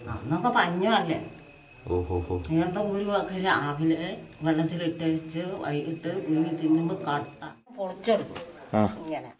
അന്നൊക്കെ പഞ്ഞല്ലേ ഓഹോ ഹോ നീർത്ത കുരുവൊക്കെ രാവിലെ വെള്ളത്തിലിട്ട് വെച്ച് വൈകിട്ട് പുഴുങ്ങി തിന്നുമ്പോൾ കട്ട പൊളിച്ചെടുക്കും ആ ഇങ്ങനെ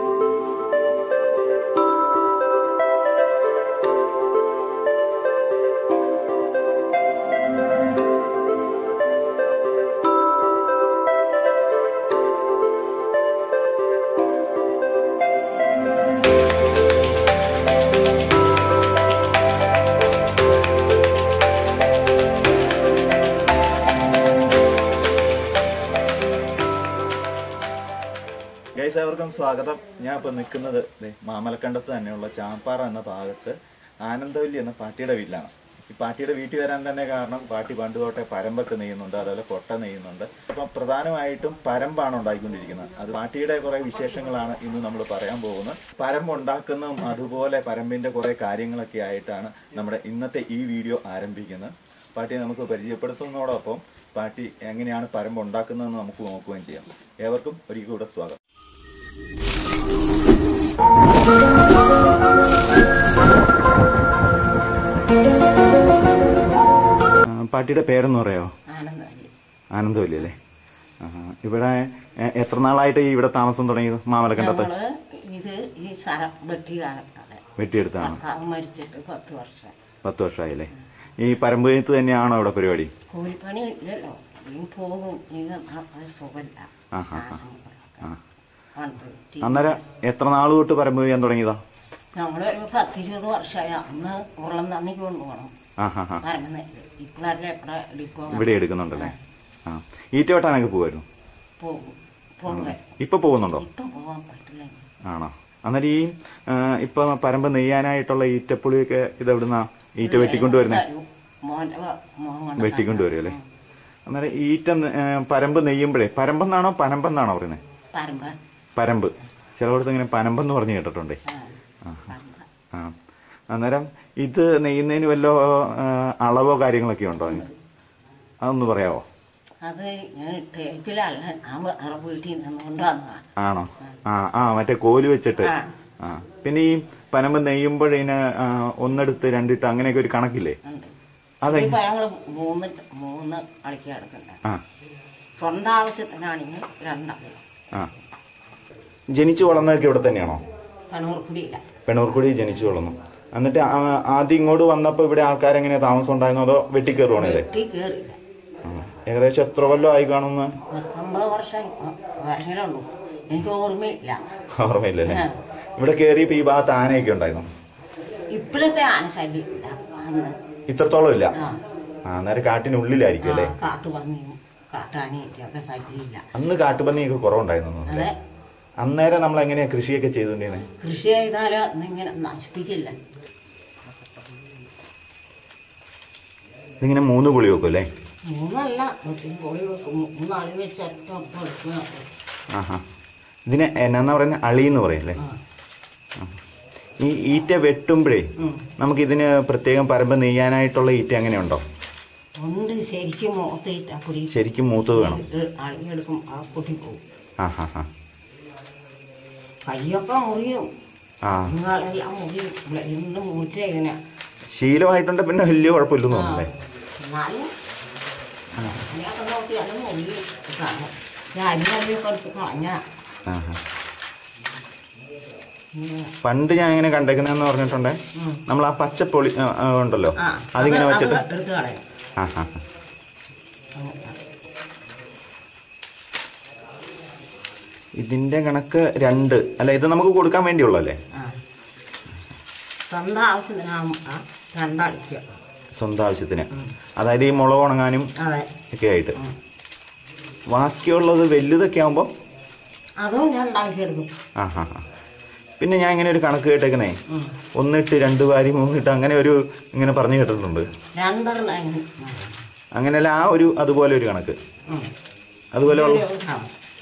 ഗൈസ് അവർക്കും സ്വാഗതം ഞാൻ ഇപ്പൊ നിൽക്കുന്നത് ദേ മാമലക്കണ്ടത്ത് തന്നെയുള്ള ചാപ്പാറ എന്ന ഭാഗത്ത് ആനന്ദവല്ലി എന്ന പാട്ടിയുടെ വീട്ടിലാണ് ഈ പാട്ടിയുടെ വീട്ടിൽ വരാൻ തന്നെ കാരണം പാട്ടി പണ്ട് തൊട്ടേ പരമ്പൊക്കെ നെയ്യുന്നുണ്ട് അതുപോലെ കൊട്ട നെയ്യുന്നുണ്ട് അപ്പം പ്രധാനമായിട്ടും പരമ്പാണ് ഉണ്ടായിക്കൊണ്ടിരിക്കുന്നത് അത് പാട്ടിയുടെ കുറെ വിശേഷങ്ങളാണ് ഇന്ന് നമ്മൾ പറയാൻ പോകുന്നത് പരമ്പ് ഉണ്ടാക്കുന്നതും അതുപോലെ പരമ്പിന്റെ കുറെ കാര്യങ്ങളൊക്കെ ആയിട്ടാണ് നമ്മുടെ ഇന്നത്തെ ഈ വീഡിയോ ആരംഭിക്കുന്നത് പാട്ടിയെ നമുക്ക് പരിചയപ്പെടുത്തുന്നതോടൊപ്പം പാട്ടി എങ്ങനെയാണ് പരമ്പ് ഉണ്ടാക്കുന്നതെന്ന് നമുക്ക് നോക്കുകയും ചെയ്യാം ഏവർക്കും ഒരിക്കൽ കൂടെ സ്വാഗതം പാട്ടിയുടെ പേരെന്ന് പറയാമോ ആനന്ദമല്ലി ആനന്ദവല്ലി അല്ലേ ആഹാ. ഇവിടെ എ- എത്ര നാളായിട്ട് ഈ ഇവിടെ താമസം തുടങ്ങിയത് മാമലക്കണ്ടത്ത് നമ്മള് ഇത് ഈ സ്ഥലം വെട്ടിക്കാലത്താണ് വെട്ടിയെടുത്താണ് ഭർത്താവ് മരിച്ചിട്ട് പത്ത് വർഷം പത്ത് വർഷമായില്ലേ ഈ പരമ്പ് നെയ്ത്ത് തന്നെയാണോ ഇവിടെ പരിപാടി കൂലിപ്പണി ഇല്ലല്ലോ ഈ പോകും ഇത് അത്ര സുഖമില്ല ആ, ആ, ആ. ശ്വാസം മുട്ടലൊക്കെ. ആ. പണ്ട് ടി- അന്നേരം എത്ര നാൾ തൊട്ട് പരമ്പ് ചെയ്യാൻ തുടങ്ങിയതാ ഞങ്ങളൊരു പത്തിരുപത് വർഷമായി അന്ന് ഉരുളം തണ്ണിക്ക് കൊണ്ടുപോകണം ആ ഹാ ഹാ പരമ ഇപ്പോഴല്ലേ ഇവിടെ ഡിപ്പോ ഇവിടെ എടുക്കുന്നുണ്ടല്ലേ ആ ഈറ്റ വെട്ടാനൊക്കെ പോകുമായിരുന്നു പോകും പോകും ഇപ്പൊ പോകുന്നുണ്ടോ ഇപ്പൊ പോകാൻ പറ്റില്ല ആണോ അന്നേരം ഈ ആ, ഇപ്പൊ പരമ്പ് നെയ്യാനായിട്ടുള്ള ഈറ്റപ്പുളിയൊക്കെ ഇത് എവിടുന്നാ ഈറ്റ വെട്ടിക്കൊണ്ടുവരുന്നേ തരും. മോന്റെ വ- മോൻ കൊണ്ട് വെട്ടിക്കൊണ്ടുവരും അല്ലേ അന്നേരം ഈറ്റ ന- ഏ, പരമ്പ് നെയ്യുമ്പോഴേ പരമ്പെന്നാണോ പനമ്പെന്നാണോ പറയുന്നത് പരമ്പ പരമ്പ് ചിലയിടത്ത് ഇങ്ങനെ പനമ്പെന്ന് പറഞ്ഞു കേട്ടിട്ടുണ്ടേ ആ, പരമ്പ. ആ അന്നേരം ഇത് നെയ്യുന്നതിന് വല്ല അളവോ കാര്യങ്ങളൊക്കെ ഉണ്ടോ അതിന്? അതൊന്ന് പറയാവോ അത് ഞാൻ ടേപ്പിലല്ല ആ വേറെ വീട്ടിൽ നിന്ന് കൊണ്ടുവന്നതാ ആണോ ആ ആ മറ്റേ കോല് വെച്ചിട്ട് ആ. ആ പിന്നെ ഈ പനമ്പ് നെയ്യുമ്പോഴതിന് ഒന്നെടുത്ത് രണ്ടിട്ട് അങ്ങനെയൊക്കെ ഒരു കണക്കില്ലേ ഉണ്ട് അതെ ഇപ്പൊ ഞങ്ങള് മൂന്ന് മൂന്ന് കളിക്ക് കിടക്കണ്ട ആ സ്വന്തം ആവശ്യത്തിനാണെങ്കിൽ രണ്ടാള് ആ ജനിച്ചു വളർന്നതൊക്കെ ഇവിടെ തന്നെയാണോ കണ്ണൂർക്കുടിയില്ല പെണ്ണൂർക്കുടി ജനിച്ചു വളർന്നു എന്നിട്ട് ആ- ആദ്യം ഇങ്ങോട്ട് വന്നപ്പോ ഇവിടെ ആൾക്കാരെങ്ങനെ താമസം ഉണ്ടായിരുന്നോ അതോ വെട്ടിക്കയറുവാണേ വെട്ടി കയറില്ല ഏകദേശം എത്ര കൊല്ലം ആയി കാണുന്ന പത്തൊമ്പത് വർഷം വരങ്ങളുള്ളൂ എനിക്ക് ഓർമ്മയില്ല ഓർമ്മയില്ലല്ലേ ആ. ഇവിടെ കയറിയപ്പോ ഈ ഭാഗത്ത് ആനയൊക്കെ ഉണ്ടായിരുന്നു ഇപ്പോഴത്തെ ആനശല്യം ഇല്ല അന്ന് ഇത്രത്തോളം ഇല്ല ആ ആ അന്നേരം കാട്ടിനുള്ളിലായിരിക്കും അല്ലേ കാട്ടുപന്നിയും കാട്ടാനയൊക്കെ ശല്യമില്ല അന്ന് കാട്ടുപന്നിയൊക്കെ കുറവുണ്ടായിരുന്നു അതെ അന്നേരം നമ്മൾ എങ്ങനെയാ കൃഷിയൊക്കെ ചെയ്തുകൊണ്ടിരുന്നത് കൃഷി ചെയ്താലും അന്നിങ്ങനെ നശിപ്പിക്കില്ല ഇതിങ്ങനെ മൂന്ന് പുളി വെക്കും അല്ലേ മൂന്നല്ല പൊളി വെക്കും മൂന്നാളി വെച്ച് ഒറ്റ ഒപ്പം എടുക്കുക ആഹാ ഇതിന് എന്നാ പറയുന്നത് അളി എന്ന് പറയും അല്ലേ ആ. ഈ ഈറ്റ വെട്ടുമ്പോഴേ ഉം. നമുക്ക് ഇതിന് പ്രത്യേകം പരമ്പ് നെയ്യാനായിട്ടുള്ള ഈറ്റ അങ്ങനെ ഉണ്ടോ ഉണ്ട് ശരിക്കും മുഖത്തേറ്റ പൊടി ശരിക്കും മൂത്തത് വേണം അളിയെടുക്കും ആ പൊട്ടി പോകും ആ ഹാ ഹാ കയ്യൊക്കെ മുറിയും ആ നിങ്ങളെല്ലാം മുറിയും ഇന്ന് മുറിച്ച ഇതിനെ ശീലമായിട്ടുണ്ട് പിന്നെ വലിയ കുഴപ്പമില്ലെന്ന് തോന്നുന്നല്ലേ എന്നാലും അതിനൊക്കെ നോക്കി അത് മുറിയും ഇതാണ്. ഞാൻ അരിമറിയൊക്കെ എടുത്ത് കളഞ്ഞ ആഹാ. പണ്ട് ഞാൻ ഇങ്ങനെ കണ്ടേക്കുന്നതെന്ന് പറഞ്ഞിട്ടുണ്ടേ നമ്മൾ ആ പച്ച പൊളി ആ, ആ, ഉണ്ടല്ലോ അതിങ്ങനെ വെച്ചിട്ട് എടുത്ത് കളയും ആ ഹാ ഇതിന്റെ കണക്ക് രണ്ട് അല്ല ഇത് നമുക്ക് കൊടുക്കാൻ വേണ്ടിയുള്ളല്ലേ ആ സ്വന്തം ആവശ്യത്തിനാകും ആ രണ്ടടിക്കുക സ്വന്തം ആവശ്യത്തിന് അതായത് ഈ മുളക് ഉണങ്ങാനും അതെ ഒക്കെ ആയിട്ട് ബാക്കിയുള്ളത് വലുതൊക്കെ ആകുമ്പോൾ അതും ഞാൻ രണ്ടാഴ്ച എടുക്കും ആ ഹാ ഹാ പിന്നെ ഞാൻ ഇങ്ങനെ ഒരു കണക്ക് കേട്ടേക്കുന്നേ ഉം. ഒന്നിട്ട് രണ്ട് വാരി മൂന്നിട്ട് അങ്ങനെ ഒരു ഇങ്ങനെ പറഞ്ഞു കേട്ടിട്ടുണ്ട് രണ്ടെണ്ണം അങ്ങനെ. അങ്ങനെയല്ല ആ ഒരു അതുപോലെ ഒരു കണക്ക് ഉം. അതുപോലെ ഉള്ള ആ.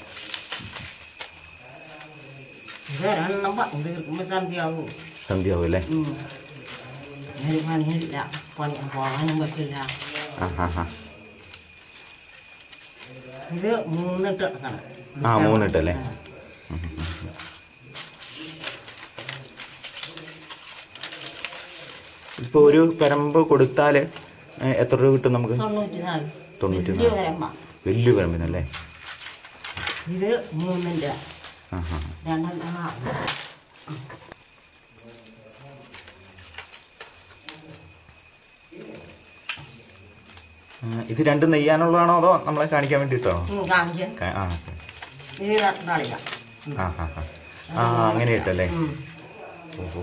ഇത് ഒരെണ്ണം പണ്ട് തീർക്കുമ്പോൾ സന്ധ്യയാവും സന്ധ്യാവും അല്ലേ ഉം. ഒരു പണിയില്ല പണി പോകാനും പറ്റില്ല ആ ഹാ ഹാ ഇത് മൂന്നിട്ട് എടുക്കണം ആ മൂന്നിട്ടല്ലേ ഇപ്പൊ ഒരു പരമ്പ് കൊടുത്താല് ഏ, എത്ര രൂപ കിട്ടും നമുക്ക് തൊണ്ണൂറ്റി നാല് തൊണ്ണൂറ്റി വലിയ നാല്. വരമ്പ വലിയ പരമ്പിനല്ലേ ഇത് മൂന്നിൻ്റെ ആ ആ രണ്ടെണ്ണം ആ. ആ, ഇത് രണ്ടും നെയ്യാനുള്ളതാണോ അതോ നമ്മളെ കാണിക്കാൻ വേണ്ടിയിട്ടാണോ ഉം, കാണിക്കാൻ കാ- ആ ഇത് കളിക്കാം ആ ആ ആ. ആ അങ്ങനെ ഇട്ടല്ലേ ഉം. ഓഹോ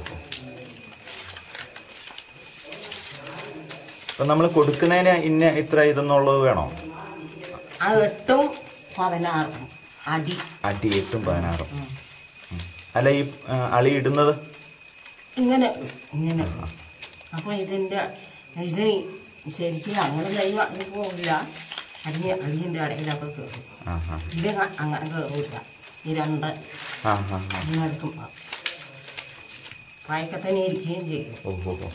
അപ്പൊ നമ്മൾ കൊടുക്കുന്നതിന് ഇന്ന ഇത്ര ഇതെന്നുള്ളത് വേണോ ആ എട്ടും പതിനാറും അടി അടി എട്ടും പതിനാറും ഉം. അല്ല ഈ ആ, അളി ഇടുന്നത് ഇങ്ങനെ ഇങ്ങനെ അപ്പോൾ ഇതിൻ്റെ ഇത് ശരിക്കും ഞങ്ങൾ കൈ വണ്ടി പോകില്ല അരി അരിൻ്റെ ഇടയിലൊക്കെ കയറും ആ ആ ഇത് അ- അങ്ങനെ കയറില്ല ഈ രണ്ട് ആ ആ ആ ഇങ്ങനെ എടുക്കുമ്പോൾ പായക്കത്തന്നെ ഇരിക്കുകയും ചെയ്യും ഓഹോ ഓ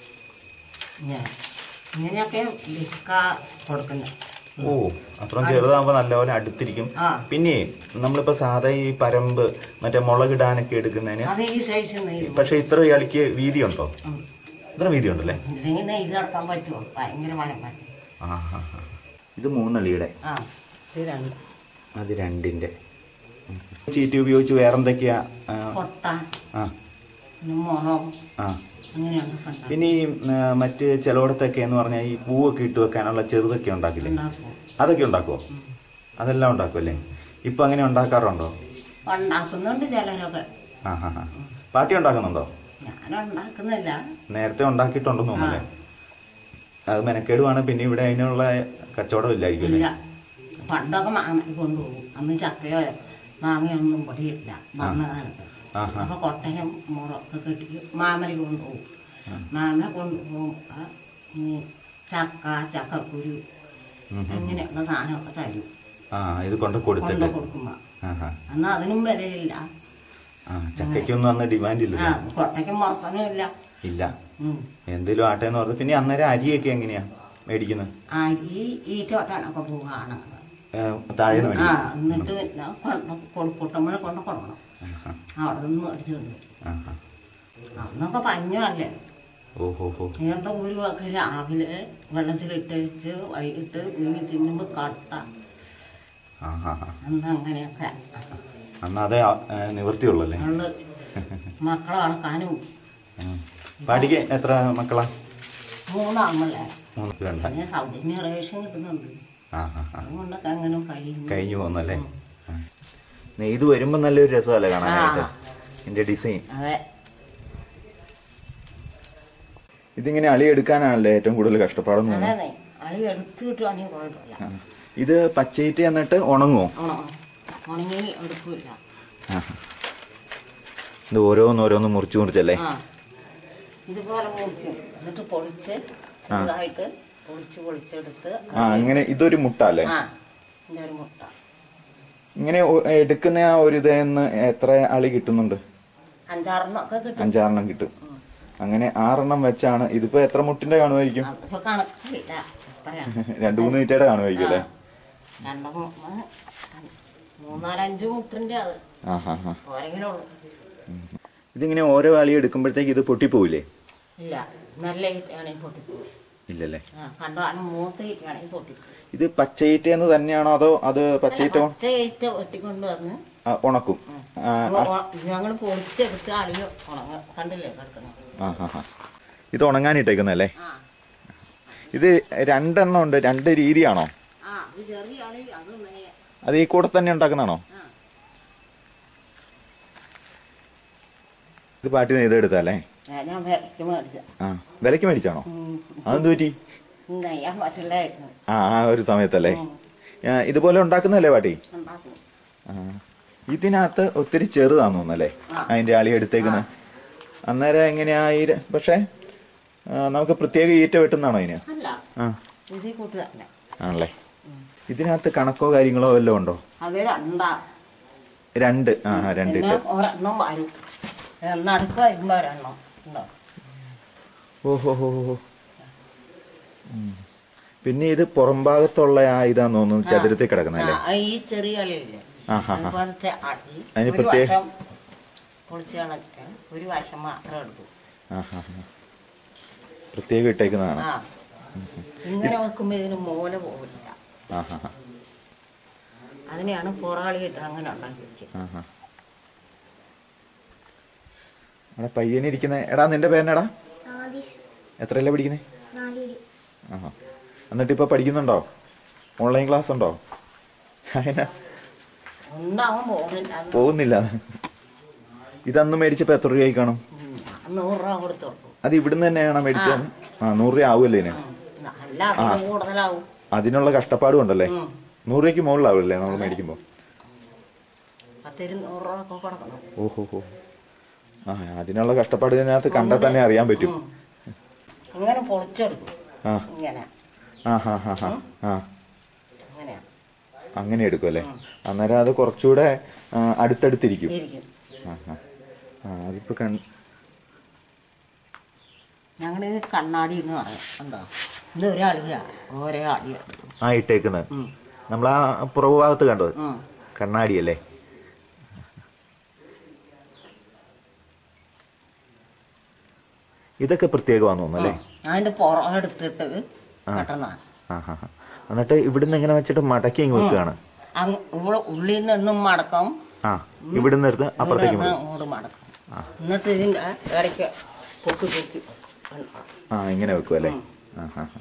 ഇങ്ങനെ ഇങ്ങനെയൊക്കെ വിൽക്ക കൊടുക്കുന്നത് ഓ അത്രയും ചെറുതാകുമ്പോ നല്ലപോലെ അടുത്തിരിക്കും ആ പിന്നെ നമ്മളിപ്പോ സാധാ ഈ പരമ്പ് മറ്റേ മുളകിടാനൊക്കെ എടുക്കുന്നതിന് അത് ഈ സൈസ് നെയ്യും പക്ഷെ ഇത്ര ഇയാൾക്ക് വീതി ഉണ്ടോ ഇത്ര വീതി ഉണ്ടല്ലേ ഇല്ലെങ്കിൽ നെയ്ത് നടക്കാൻ പറ്റുമോ ഭയങ്കര മരം പറ്റും ആ ആ ആ. ഇത് മൂന്നളിയുടെ ആ ഇത് രണ്ട് അത് രണ്ടിന്റെ ഉം. ചീറ്റി ഉപയോഗിച്ച് വേറെന്തൊക്കെയാ ആ, കൊട്ട ആ പിന്നെ മുറം ആ അങ്ങനെയാണ് കണ്ടത് പിന്നെ ഈ ആ, മറ്റ് ചിലയിടത്തൊക്കെ എന്ന് പറഞ്ഞാൽ ഈ പൂവൊക്കെ ഇട്ട് വെക്കാനുള്ള ചെറുതൊക്കെ ഉണ്ടാക്കില്ലേ ഉണ്ടാക്കും അതൊക്കെ ഉണ്ടാക്കുമോ അതെല്ലാം ഉണ്ടാക്കുമല്ലേ ഇപ്പൊ അങ്ങനെ ഉണ്ടാക്കാറുണ്ടോ ഉണ്ടാക്കുന്നുണ്ട് ചിലരൊക്കെ ആ ഹാ ഹാ പാട്ടി ഉണ്ടാക്കുന്നുണ്ടോ ഞാൻ ഉണ്ടാക്കുന്നില്ല നേരത്തെ ഉണ്ടാക്കിയിട്ടുണ്ടെന്ന് തോന്നുന്നല്ലേ അത് മെനക്കേടുവാണ് പിന്നെ ഇവിടെ അതിനുള്ള കച്ചവടം ഇല്ലായിരിക്കും ഇല്ല അല്ലേ പണ്ടൊക്കെ മാങ്ങ കൊണ്ടുപോകും അന്ന് ചക്കയോ മാങ്ങയൊന്നും പൊടിയില്ല വന്ന കാലത്ത് ആഹാ. അപ്പൊ കൊട്ടയും മുറൊക്കെ കെട്ടി മാമല കൊണ്ടുപോകും മാമല കൊണ്ടുപോകുമ്പോൾ ഈ ചക്ക ചക്കക്കുരു ഉം ഉം. അങ്ങനെയുള്ള സാധനമൊക്കെ തരും ആ ഇത് കൊണ്ട് കൊണ്ട് കൊടുത്തിട്ട് കൊടുക്കുമ്പോ ആ ഹാ അന്ന് അതിനും വിലയില്ല ആ ചക്കയ്ക്കൊന്നും അന്ന് ഡിമാൻഡ് ആ ഇല്ലല്ലോ കൊട്ടയ്ക്കും മുറക്കനും ഇല്ല ഇല്ല ഉം. എന്തേലും ആട്ടെ എന്ന് പറഞ്ഞു പിന്നെ അന്നേരം അരിയൊക്കെ എങ്ങനെയാ മേടിക്കുന്നത് അരി ഈറ്റ വെട്ടാനൊക്കെ പോവുകയാണ് ഏ, താഴേന്ന് ആ മേടിക്കും എന്നിട്ട് പിന്നെ കൊണ്ട് പൊട്ടുമ്പോൾ കൊണ്ട് കൊടുക്കണം ആഹാ. അവിടെ നിന്ന് മേടിച്ചു കൊണ്ടുവരും ആഹാ. അന്നൊക്കെ പഞ്ഞമല്ലേ ഓഹോ ഹോ ഇങ്ങനത്തെ ഗുരുവൊക്കെ രാവിലെ വെള്ളത്തിലിട്ട് വെച്ച് വൈകിട്ട് വീങ്ങി തിന്നുമ്പോൾ കട്ട ആ ഹാ ഹാ അന്ന് അങ്ങനെയൊക്കെ അന്ന് അതേ ആ, ഏ, നിവൃത്തിയുള്ളല്ലേ നമ്മള് മക്കളെ വളർത്താനും ഉം. പാടിക്ക് എത്ര മക്കളാ മൂന്നാമല്ലേ മൂന്ന് വേണ്ട പിന്നെ സൗജന്യ റേഷൻ കിട്ടുന്നുണ്ട് ആ ഹാ ഹാ അതുകൊണ്ടൊക്കെ അങ്ങനെ കഴിയുന്നു കഴിഞ്ഞു പോന്നല്ലേ ഇത് വരുമ്പോ നല്ലൊരു രസമല്ലേ കാണാനായിട്ട് ആ. ഇതിന്റെ ഡിസൈൻ അതെ ഇതിങ്ങനെ അളി എടുക്കാനാണല്ലേ ഏറ്റവും കൂടുതൽ കഷ്ടപ്പാടെന്ന് തോന്നുന്നു അതെ അളി എടുത്തു കിട്ടുവാണെങ്കിൽ കുഴപ്പമില്ല ആ. ഇത് പച്ചയിറ്റ് എന്നിട്ട് ഉണങ്ങുമോ ഉണങ്ങും ഉണങ്ങി എടുക്കില്ല ആ. ഇത് ഓരോന്നോരോന്ന് മുറിച്ച് മുറിച്ചല്ലേ ആ ഇതുപോലെ മുറിക്കും എന്നിട്ട് പൊളിച്ച് ചെറുതായിട്ട് പൊളിച്ച് പൊളിച്ചെടുത്ത് ആ അങ്ങനെ ഇതൊരു മുട്ട അല്ലേ ആ ഇതൊരു മുട്ട ഇങ്ങനെ ഒ- എടുക്കുന്ന ആ ഒരു ഇതെന്ന് എത്ര അളി കിട്ടുന്നുണ്ട് അഞ്ചാറെണ്ണം ഒക്കെ കിട്ടും അഞ്ചാറെണ്ണം കിട്ടും അങ്ങനെ ആറെണ്ണം വെച്ചാണ് ഇതിപ്പോ എത്ര മുട്ടിന്റെ കാണുമായിരിക്കും അതിപ്പോ കണക്കില്ല പറയാം രണ്ടു മൂന്ന് മീറ്റയുടെ കാണുമായിരിക്കും അല്ലേ രണ്ടോ മൂന്ന് മൂന്നാലഞ്ച് മുട്ടിന്റെ അത് ആ ഹാ ഹാ ഓരെങ്കിലും ഉള്ളു ഇതിങ്ങനെ ഓരോ അളി എടുക്കുമ്പോഴത്തേക്ക് ഇത് പൊട്ടിപ്പോവില്ലേ ഇല്ല നല്ല ഈറ്റാണെങ്കിൽ പൊട്ടിപ്പോകും ഇല്ലല്ലേ ആ കണ്ടോ അത് മൂത്ത ഈറ്റാണെങ്കിൽ പൊട്ടിപ്പോകും ഇത് പച്ചയിറ്റ എന്ന് തന്നെയാണോ അതോ അത് പച്ചയിറ്റ പച്ച ഈറ്റ വെട്ടിക്കൊണ്ട് വന്ന് ആ, ഉണക്കും ആ ഞങ്ങൾ പൊളിച്ചെടുത്ത് അളിയോ ഉണങ്ങ കണ്ടില്ലേ കിടക്കണം ആ ഹാ ഹാ ഇത് ഉണങ്ങാനിട്ടേക്കുന്നല്ലേ ആ ഇത് രണ്ടെണ്ണം ഉണ്ട് രണ്ട് രീതിയാണോ ആ അത് ചെറിയ അളി അത് നെയ്യ അത് ഈ കൂടെ തന്നെ ഉണ്ടാക്കുന്നതാണോ ആ ഇത് പാട്ടി നെയ്തെടുത്തല്ലേ ഞാൻ- ഞാൻ വിലക്ക് മേടിച്ച ആ വിലക്ക് മേടിച്ചാണോ അതെന്ത് പറ്റി നെയ്യാൻ പറ്റില്ലായിരുന്നു ആ ആ ഒരു സമയത്തല്ലേ ആ, ഇതുപോലെ ഉണ്ടാക്കുന്നതല്ലേ പാട്ടി ഉണ്ടാക്കും ആ ഇതിനകത്ത് ഒത്തിരി ചെറുതാന്ന് തോന്നല്ലേ ആ. അതിന്റെ അളി എടുത്തേക്കുന്നത് അന്നേരം എങ്ങനെയാ ഈ ര- പക്ഷേ ആ, നമുക്ക് പ്രത്യേക ഈറ്റ വെട്ടുന്നതാണോ അതിന് അല്ല ആ ഇതിൽ കൂട്ട് തന്നെ ആണല്ലേ ഇതിനകത്ത് കണക്കോ കാര്യങ്ങളോ വല്ലതും ഉണ്ടോ അത് രണ്ടാ രണ്ട് ആ ആ, രണ്ട് പിന്നെ ഇട്ട് ഒരെണ്ണം വരും നടുക്ക് വരുമ്പോ ഒരെണ്ണം ഉണ്ടോ ഓഹോ ഹോ ഹോ ഉം. പിന്നെ ഇത് പുറം ഭാഗത്തുള്ള ആ ഇതാന്ന് തോന്നുന്നു ചതുരത്തിൽ കിടക്കുന്നല്ലേ ആ, ഈ ചെറിയ കളിയില്ലേ ആ ഹാ ഹാ അതുപോലത്തെ അടി അതിന് ഒരു പ്രത്യേക- വശം പൊളിച്ച് കളഞ്ഞിട്ട് ഒരു വശം മാത്രം എടുക്കും ആ ഹാ ഹാ പ്രത്യേകം ഇട്ടേക്കുന്നതാണ് ആ ഇങ്ങനെ വെക്കുമ്പോൾ ഇതിന് മൂല പോകില്ല ആ ഹാ ഹാ അതിനെയാണ് പൊറാളിയിട്ട് അങ്ങനെ ഉണ്ടാക്കി വെച്ചത് ആ ഹാ അവിടെ പയ്യനിരിക്കുന്ന എടാ നിന്റെ പേരെടാ ആദിഷ് എത്രയല്ലേ പഠിക്കുന്നേ നാലില് ആഹാ എന്നിട്ട് ഇപ്പോൾ പഠിക്കുന്നുണ്ടോ ഓൺലൈൻ ക്ലാസ് ഉണ്ടോ അതിനാ ഒന്നാവും പോകുന്നില്ല അത് പോകുന്നില്ല ഇതന്ന് മേടിച്ചപ്പോൾ എത്ര രൂപയായി കാണും ഉം, നൂറ് രൂപ കൊടുത്തോളൂ അത് ഇവിടുന്ന് തന്നെയാണോ മേടിച്ചത് ആ നൂറ് രൂപ ആവുമല്ലേ ഇതിന് അല്ല അതിന് കൂടുതലാവും അതിനുള്ള കഷ്ടപ്പാടും ഉണ്ടല്ലേ ഉം. നൂറ് രൂപയ്ക്ക് മുകളിലാവില്ലേ നമ്മൾ മേടിക്കുമ്പോൾ പത്തിരി നൂറ് രൂപ ഒക്കെ കൊടുക്കണം ഓഹോ ഹോ ആ അതിനുള്ള കഷ്ടപ്പാട് ഇതിനകത്ത് കണ്ടാൽ തന്നെ അറിയാൻ പറ്റും ഉം. ഇങ്ങനെ പൊളിച്ചെടുക്കും ആ ഇങ്ങനെ ആ ഹാ ഹാ ഹാ ആ അങ്ങനെയാ അങ്ങനെ എടുക്കും അല്ലേ അന്നേരം അത് കുറച്ചുകൂടെ ആ, അടുത്തടുത്തിരിക്കും ഇരിക്കും ആ ആ ആ അതിപ്പോൾ കൺ ഞങ്ങളിത് കണ്ണാടി എന്ന് പറയും എന്താ ഇത് ഒരാളിയാ ഓരോ ആളിയാ ആ ഇട്ടേക്കുന്നത് ഉം. നമ്മൾ ആ പുറകു ഭാഗത്ത് കണ്ടത് ഉം. കണ്ണാടിയല്ലേ ഇതൊക്കെ പ്രത്യേകമാണെന്ന് തോന്നുന്നു അല്ലേ അതിന്റെ പുറം എടുത്തിട്ട് കെട്ടണ ആ ഹാ ഹാ എന്നിട്ട് ഇവിടുന്ന് ഇങ്ങനെ വെച്ചിട്ട് മടക്കി ഇങ്ങ് വെക്കുകയാണ് അങ്ങ് ഇവിടെ ഉള്ളിൽ നിന്നും മടക്കം ആ ഇവിടുന്ന് എടുത്ത് അപ്പുറത്തേക്ക് ഇവിടെ വിടും അങ്ങോട്ട് മടക്കും എന്നിട്ട് ഇതിന്റെ ഇടയ്ക്ക് പൊക്കി പൊക്കി ആ ഇങ്ങനെ വെക്കും അല്ലേ ആ ഹാ ഹാ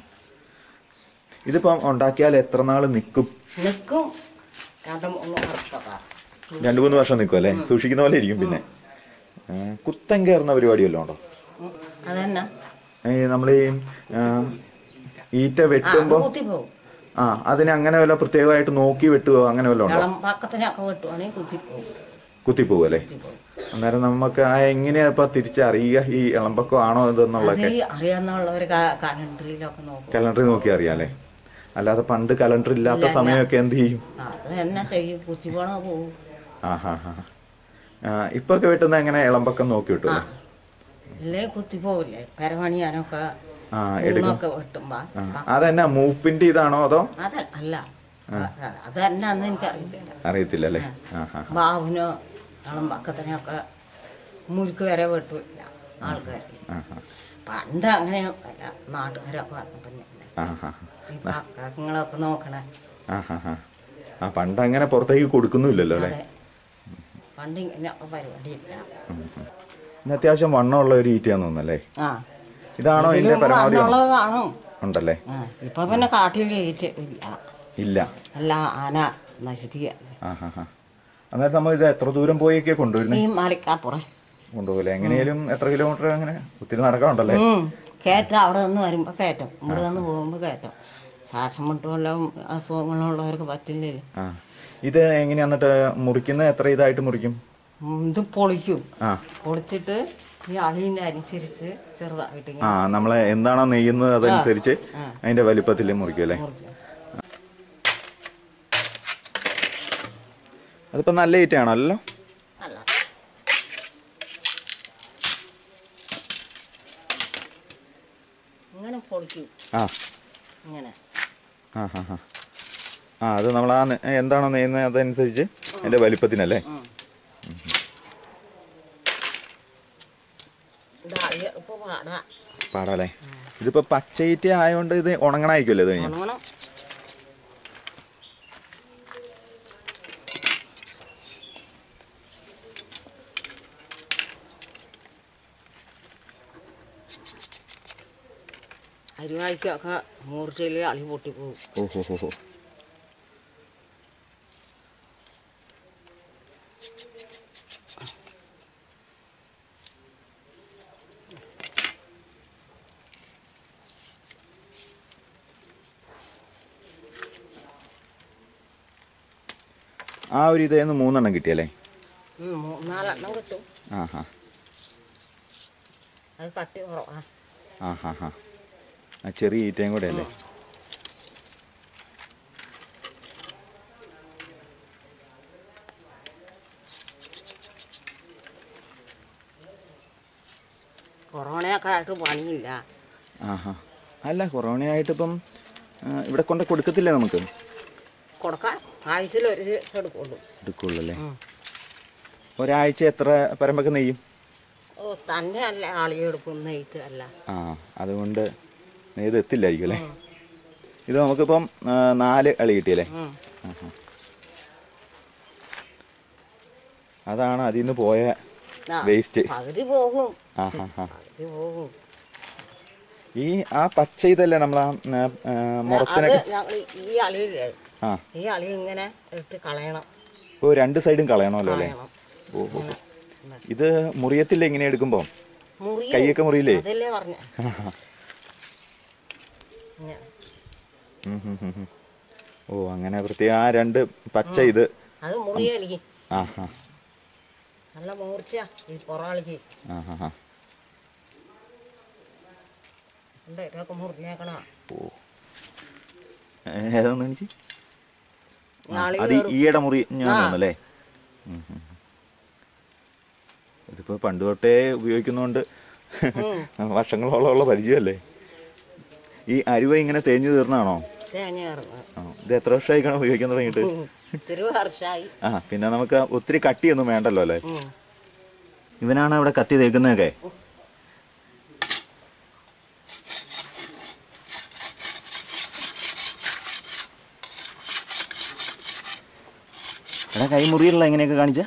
ഇതിപ്പം ഉണ്ടാക്കിയാൽ എത്ര നാൾ നിൽക്കും നിൽക്കും രണ്ട് മൂന്ന് വർഷമൊക്കെ രണ്ടു മൂന്ന് വർഷം നിൽക്കും അല്ലേ സൂക്ഷിക്കുന്ന പോലെ ഇരിക്കും പിന്നെ ആ, കുത്തം കയറുന്ന പരിപാടി വല്ലതും ഉണ്ടോ ഉം. അതന്നെ ഈ നമ്മൾ ഈ ആ, ഈറ്റ ആ അത് വെട്ടുമ്പോൾ കുത്തിപ്പോവും ആ അതിനെ അങ്ങനെ വല്ല പ്രത്യേകമായിട്ട് നോക്കി വെട്ടുകയോ അങ്ങനെ വല്ലതും ഉണ്ടോ ഇളം പക്കത്തിനൊക്കെ വെട്ടുവാണെങ്കിൽ കുത്തിപ്പോവും കുത്തിപ്പോവും അല്ലേ കുത്തിപ്പോവും അന്നേരം നമുക്ക് ആ എങ്ങനെയാ ഇപ്പൊ തിരിച്ചറിയുക ഈ ഇളമ്പക്കം ആണോ അത് ഇതെന്നുള്ളതൊക്കെ ഈ അറിയാവുന്നവർ കലണ്ടറിയിലൊക്കെ നോക്കും കലണ്ടറിൽ നോക്കി അറിയാം അല്ലേ അല്ലാതെ പണ്ട് കലണ്ടർ ഇല്ലാത്ത സമയമൊക്കെ എന്ത് ചെയ്യും അത് തന്നെ ചെയ്യും കുത്തിപ്പോണ പോവും ആ ഹാ ഹാ ആ, ഇപ്പൊ ഒക്കെ വെട്ടുന്ന എങ്ങനെ ഇളമ്പക്കം നോക്കി വെട്ടു അല്ലേ ഇല്ലേ കുത്തിപ്പോവില്ലേ പരമണിയാനൊക്കെ ആ എടുക്കും ൂണൊക്കെ വെട്ടുമ്പോ ആ, അതെന്നാ മൂപ്പിന്റെ ഇതാണോ അതോ അത് അല്ല അത് എന്നാന്ന് എനിക്കറിയത്തില്ല അറിയത്തില്ല അല്ലേ ആ ഹാ ബാബുനോ ഇളം പക്കത്തിനൊക്കെ മുരുക്ക് വരെ വെട്ടില്ല ആൾക്കാർ ആ ഹാ പണ്ട് അങ്ങനെ അല്ല നാട്ടുകാരൊക്കെ വന്നപ്പോ ഞാൻ ആ ഹാ ഈ പക്കങ്ങളൊക്കെ നോക്കണേ ആ ഹാ ഹാ ആ പണ്ട് അങ്ങനെ പുറത്തേക്ക് കൊടുക്കുന്നുമില്ലല്ലോ അല്ലേ അതെ പണ്ട് ഇങ്ങനെയൊക്കെ പരിപാടിയില്ല ഇന്ന് അത്യാവശ്യം വണ്ണമുള്ള ഒരു ഈറ്റയാന്ന് തോന്നുന്നല്ലേ ആ ഇതാണോ ഇതിന്റെ പരമാവധി വണ്ണം? ഉള്ളത് കാണും ഉണ്ടല്ലേ ആ ഇപ്പൊ പിന്നെ കാട്ടിൽ ഏറ്റ് ഇല്ല ഇല്ല എല്ലാം ആന നശിപ്പിക്കുക ആ ഹാ ഹാ അന്നേരം നമ്മൾ ഇത് എത്ര ദൂരം പോയൊക്കെ കൊണ്ടുവരുന്നത് ഈ മലക്കാപ്പുറം കൊണ്ടുപോലെ എങ്ങനെയാലും എത്ര കിലോമീറ്റർ അങ്ങനെ ഒത്തിരി നടക്കാനുണ്ടല്ലേ ഉം കയറ്റം അവിടെ നിന്ന് വരുമ്പോ കയറ്റം ഇവിടെ നിന്ന് പോകുമ്പോ കയറ്റം ശ്വാസം മുട്ടും വല്ലതും അസുഖങ്ങളുള്ളവർക്ക് പറ്റില്ലേ ആ ഇത് എങ്ങനെയാ എന്നിട്ട് മുറിക്കുന്നത് എത്ര ഇതായിട്ട് മുറിക്കും ഉം, ഇത് പൊളിക്കും ആ പൊളിച്ചിട്ട് ഈ അളീൻ്റെ അനുസരിച്ച് ചെറുതായിട്ട് ഇങ്ങനെ ആ നമ്മളെ എന്താണോ നെയ്യുന്നത് അതനുസരിച്ച് അതിന്റെ വലിപ്പത്തിൽ മുറിക്കും അല്ലേ മുറിക്കും. അതിപ്പോ നല്ല ഈറ്റയാണോ അല്ലല്ലോ അല്ല ഇങ്ങനെ പൊളിക്കും ആ ഇങ്ങനെ ആ ഹാ ഹാ ആ അത് നമ്മൾ ആ നെ- എന്താണോ നെയ്യുന്നത് അതനുസരിച്ച് അതിന്റെ വലിപ്പത്തിനല്ലേ ഉം. ഇത് അളിയ ഇപ്പൊ പാടാ പാടാല്ലേ ഇതിപ്പോ പച്ചയിറ്റ ആയതുകൊണ്ട് ഇത് ഉണങ്ങണായിരിക്കുമല്ലോ ഇത് കഴിഞ്ഞാൽ ഉണങ്ങണം അരിവായിക്കൊക്കെ മൂർച്ചയിൽ അളി പൊട്ടിപ്പോവും ഓഹോ ഹോ ഹോ ആ ഒരു ഇതേന്ന് മൂന്നെണ്ണം കിട്ടിയല്ലേ ഉം, മൂന്നാലെണ്ണം കിട്ടും ആ ഹാ അത് കട്ടി കുറവാ ആ ഹാ ഹാ ആ ചെറിയ ഈറ്റയും കൂടെ അല്ലേ കൊറോണയൊക്കെ ആയിട്ട് പണിയില്ല ആഹാ അല്ല കൊറോണയായിട്ട് ഇപ്പം ആ, ഇവിടെ കൊണ്ട് കൊടുക്കത്തില്ലേ നമുക്ക് കൊടുക്കാൻ ആഴ്ചയിൽ ഒരു ദിവസം എടുക്കുള്ളൂ എടുക്കുള്ളൂ അല്ലേ ഉം. ഒരാഴ്ച എത്ര പരമ്പൊക്കെ നെയ്യും ഓ തന്നെ അല്ല ആളിയെടുക്കും നെയ്ത്ത് അല്ല ആ അതുകൊണ്ട് ഇത് എത്തില്ലായിരിക്കും അല്ലേ ഇത് നമുക്കിപ്പം ആ, നാല് അളി കിട്ടിയല്ലേ ഉം. ആഹാ. അതാണ് അതിൽ നിന്ന് പോയ ആ, വേസ്റ്റ് പകുതി പോകും ആ ഹാ ഹാ പകുതി പോകും ഈ ആ പച്ച ഇതല്ലേ നമ്മൾ ആ ആ, ആ, അത് മുറത്തിനൊക്കെ ഞങ്ങൾ ഈ അളിയില്ലേ ആ ഈ അളി ഇങ്ങനെ ഇട്ട് കളയണം ഓ രണ്ട് സൈഡും കളയണമല്ലോ അല്ലേ കളയണം ഓ ഓ ഓ. ഇത് മുറിയത്തില്ല ഇങ്ങനെ എടുക്കുമ്പോൾ മുറി കൈയൊക്കെ മുറിയില്ലേ അതല്ലേ പറഞ്ഞ ആഹാ. ഇങ്ങനെ. ഉം, ഉം, ഉം, ഉം. ഓ അങ്ങനെ പ്രത്യേക ആ രണ്ട് പച്ച ഇത് അത് മുറിയളിക്ക് ആ ഹാ നല്ല മൂർച്ച ഈ പുറളിക്ക് ആ ഹാ ഹാ ഉണ്ട് ഇതൊക്കെ മുറിഞ്ഞേക്കണ ഓ ഏതാന്ന് എനിക്ക് ഈ അളി അത് ഈ- ഈയിടെ മുറി ഞാൻ തോന്നല്ലേ ഉം, ഉം. ഇതിപ്പോ പണ്ട് തൊട്ടേ ഉപയോഗിക്കുന്നോണ്ട് വർഷങ്ങളോളം ഉള്ള പരിചയമല്ലേ ഈ അരുവ ഇങ്ങനെ തേഞ്ഞു തീർന്നാണോ തേങ്ങ ഇറങ്ങുക ആ, ഇത് എത്ര വർഷമായി കാണാൻ ഉപയോഗിക്കാൻ തുടങ്ങിയിട്ട് ഇത്തിരി വർഷമായി ആ പിന്നെ നമുക്ക് ഒത്തിരി കട്ടിയൊന്നും വേണ്ടല്ലോ അല്ലേ ഉം. ഇവനാണ് ഇവിടെ കത്തി തേക്കുന്നതൊക്കെ എടാ കൈ മുറിയുള്ള എങ്ങനെയൊക്കെ കാണിച്ച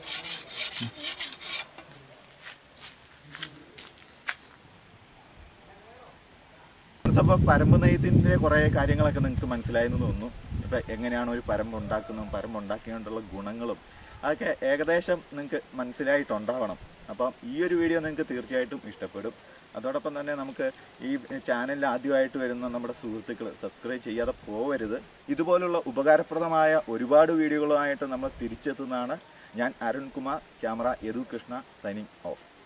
അപ്പോൾ പരമ്പ് നെയ്ത്തിൻ്റെ കുറേ കാര്യങ്ങളൊക്കെ നിങ്ങൾക്ക് മനസ്സിലായെന്ന് തോന്നുന്നു ഇപ്പം എങ്ങനെയാണ് ഒരു പരമ്പ് ഉണ്ടാക്കുന്നതും പരമ്പ് ഉണ്ടാക്കിക്കൊണ്ടുള്ള ഗുണങ്ങളും അതൊക്കെ ഏകദേശം നിങ്ങൾക്ക് മനസ്സിലായിട്ടുണ്ടാവണം അപ്പം ഈ ഒരു വീഡിയോ നിങ്ങൾക്ക് തീർച്ചയായിട്ടും ഇഷ്ടപ്പെടും അതോടൊപ്പം തന്നെ നമുക്ക് ഈ ചാനലിൽ ആദ്യമായിട്ട് വരുന്ന നമ്മുടെ സുഹൃത്തുക്കൾ സബ്സ്ക്രൈബ് ചെയ്യാതെ പോവരുത് ഇതുപോലുള്ള ഉപകാരപ്രദമായ ഒരുപാട് വീഡിയോകളുമായിട്ട് നമ്മൾ തിരിച്ചെത്തുന്നതാണ് ഞാൻ Arunkumar camera Yadu Krishna signing of